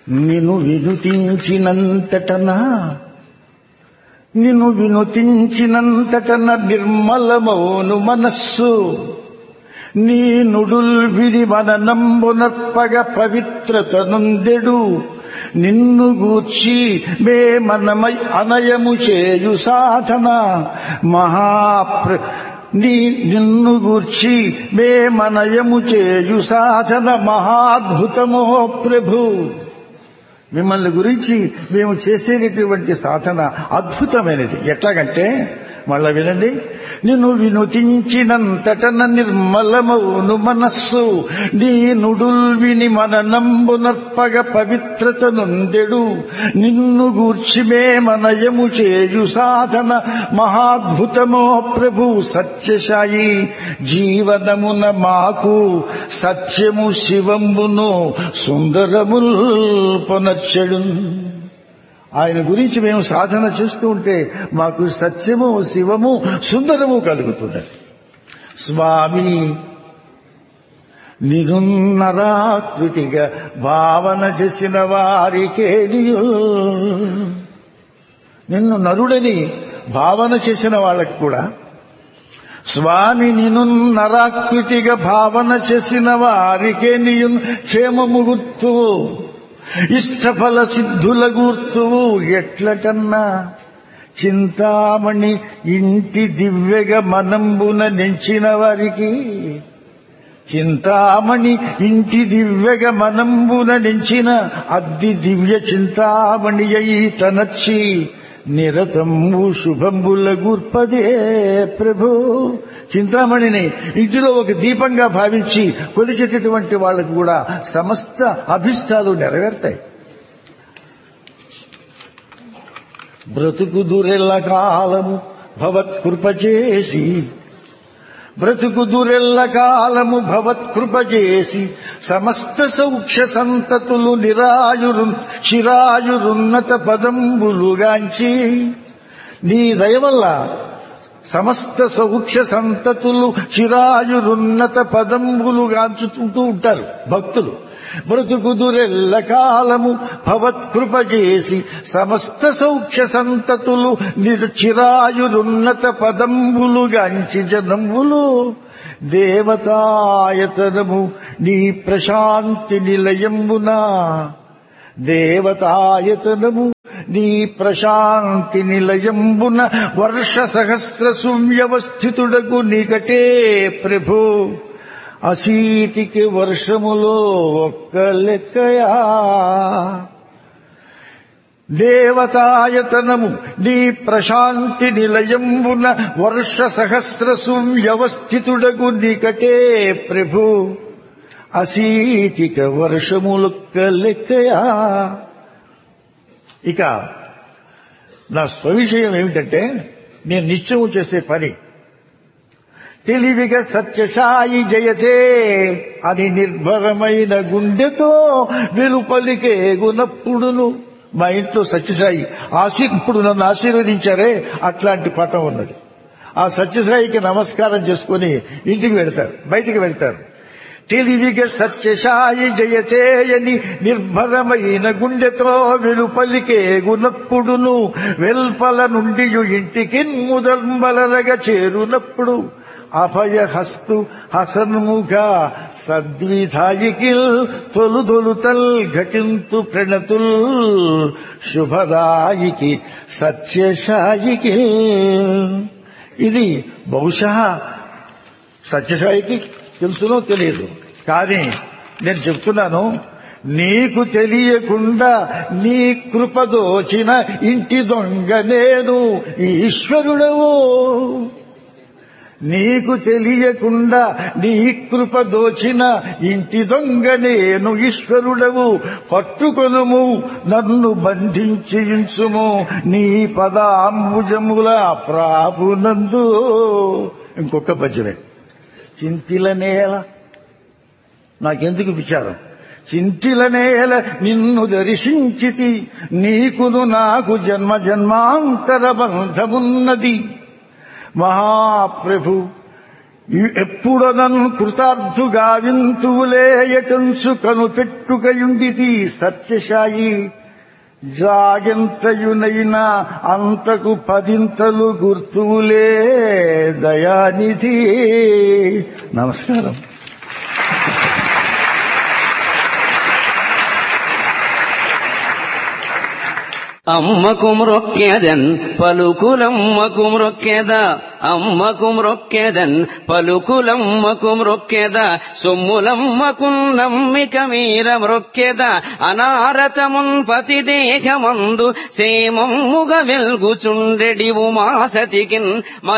నిన్ను వినుతించినంతటనా నిన్ను వినుతించినంతటన నిర్మలమౌను మనస్సు నీ నుడుల్ విడి మననంబునర్పగ పవిత్రతనుందెడు నిన్ను గూర్చి మే మనమై అనయము చేయు సాధన మహాప్ర నీ నిన్ను గూర్చి మే మనయము చేయు సాధన మహాద్భుతమో ప్రభు మిమ్మల్ని గురించి మేము చేసేటటువంటి సాధన అద్భుతమైనది ఎట్లాగంటే మళ్ళా వినండి నిన్ను వినుతించినంతటన నిర్మలమౌను మనస్సు నీ నుడుల్ విని మన నంబునర్పగ పవిత్రత నొందెడు నిన్ను గూర్చిమే మనయము చేయు సాధన మహాద్భుతమో ప్రభు సత్యశాయి జీవనమున మాకు సత్యము శివంబును సుందరముల్ పొనర్చెడు ఆయన గురించి మేము సాధన చేస్తూ ఉంటే మాకు సత్యము శివము సుందరము కలుగుతున్నది స్వామి నిరున్నరాకృతిగా భావన చేసిన వారికే నిన్ను నరుడని భావన చేసిన వాళ్ళకి కూడా స్వామి నిన్ను నరాకృతిగా భావన చేసిన వారికే నీయు క్షేమము గుర్తువు ఇష్టఫల సిద్ధుల గుర్తువు ఎట్లటన్నా చింతామణి ఇంటి దివ్యగా మనంబున నెంచిన వారికి చింతామణి ఇంటి దివ్యగా మనంబున నెంచిన అద్ది దివ్య చింతామణి అయి తనచ్చి నిరతంబు శుభంబుల గుర్పదే ప్రభు చింతామణిని ఇంటిలో ఒక దీపంగా భావించి కొలిచేటటువంటి వాళ్ళకు కూడా సమస్త అభిష్టాలు నెరవేరుతాయి బ్రతుకు దురెల్ల కాలము భవత్కృప చేసి బ్రతుకు దురెల్ల కాలము భవత్కృప చేసి సమస్త సౌఖ్య సంతతులు నిరాయురు చిరాయురున్నత పదంబులుగాంచి నీ దయ వల్ల సమస్త సౌఖ్య సంతతులు చిరాయురున్నత పదంబులుగాంచుతుంటూ ఉంటారు భక్తులు బ్రతుకు దురెల్ల కాలము భవత్కృప చేసి సమస్త సౌఖ్య సంతతులు చిరాయురున్నత పదంబులుగాంచి జనంబులు దేవతాయతనము నీ ప్రశాంతి నిలయంబునా దేవతాయతనము నీ ప్రశాంతి నిలయంబున వర్ష సహస్ర సువ్యవస్థితుడకు నీకటే ప్రభు అశీతికి వర్షములో ఒక్క లెక్కయా దేవతాయతనము నీ ప్రశాంతి నిలయంబున వర్ష సహస్ర సువ్యవస్థితుడకు నీకటే ప్రభు అశీతిక వర్షములొక్క లెక్కయా ఇక నా స్వవిషయం ఏమిటంటే నేను నిత్యము చేసే పని తెలివిగా సత్యసాయి జయతే అని నిర్భరమైన గుండెతో వెలుపలికే గునప్పుడును మా ఇంట్లో సత్యసాయి ఆశీ ఇప్పుడు నన్ను ఆశీర్వదించారే అట్లాంటి పటం ఉన్నది ఆ సత్యసాయికి నమస్కారం చేసుకుని ఇంటికి వెళ్తారు బయటికి వెళ్తారు తెలివిగా సత్యసాయి జయతేయని నిర్భరమైన గుండెతో వెలుపలికే గునప్పుడును వెల్పల నుండి ఇంటికి ముదల్బలరగా చేరునప్పుడు అభయహస్తు హసన్ముఖ సద్విధాయికిల్ తొలు తొలుతల్ ఘటింతు ప్రణతుల్ శుభదాయికి సత్యసాయికి ఇది బహుశా సత్యసాయికి తెలుసునో తెలియదు కానీ నేను చెప్తున్నాను నీకు తెలియకుండా నీ కృపదోచిన ఇంటి దొంగ నేను ఈశ్వరుడవు నీకు తెలియకుండా నీ కృప దోచిన ఇంటి దొంగ నేను ఈశ్వరుడవు పట్టుకొనుము నన్ను బంధించి ఇంచుము నీ పదాంబుజముల ప్రాపునందు ఇంకొక పద్యమే చింతిల నేల నాకెందుకు విచారం చింతిల నేల నిన్ను దర్శించితి నీకును నాకు జన్మ జన్మాంతర బంధమున్నది మహాప్రభు ఎప్పుడనన్ కృతార్థుగా వింతువులే ఎటంచు కనుపెట్టుకయుండితి సత్యశాయి జాగంతయునైనా అంతకు పదింతలు గుర్తువులే దయానిధి నమస్కారం అమ్మకు మ్రొక్కెదన్ పలుకులమ్మకు మ్రొక్కెద అమ్మకు మ్రొక్కెదన్ పలుకులమ్మకు మ్రొక్కెద సొమ్ములమ్మకు నమ్మిక మీర మ్రొక్కెద అనారతమున్ పతి దేహమందు సేమమ్ముగ వెల్గుచుండెడి ఉమాసతికిన్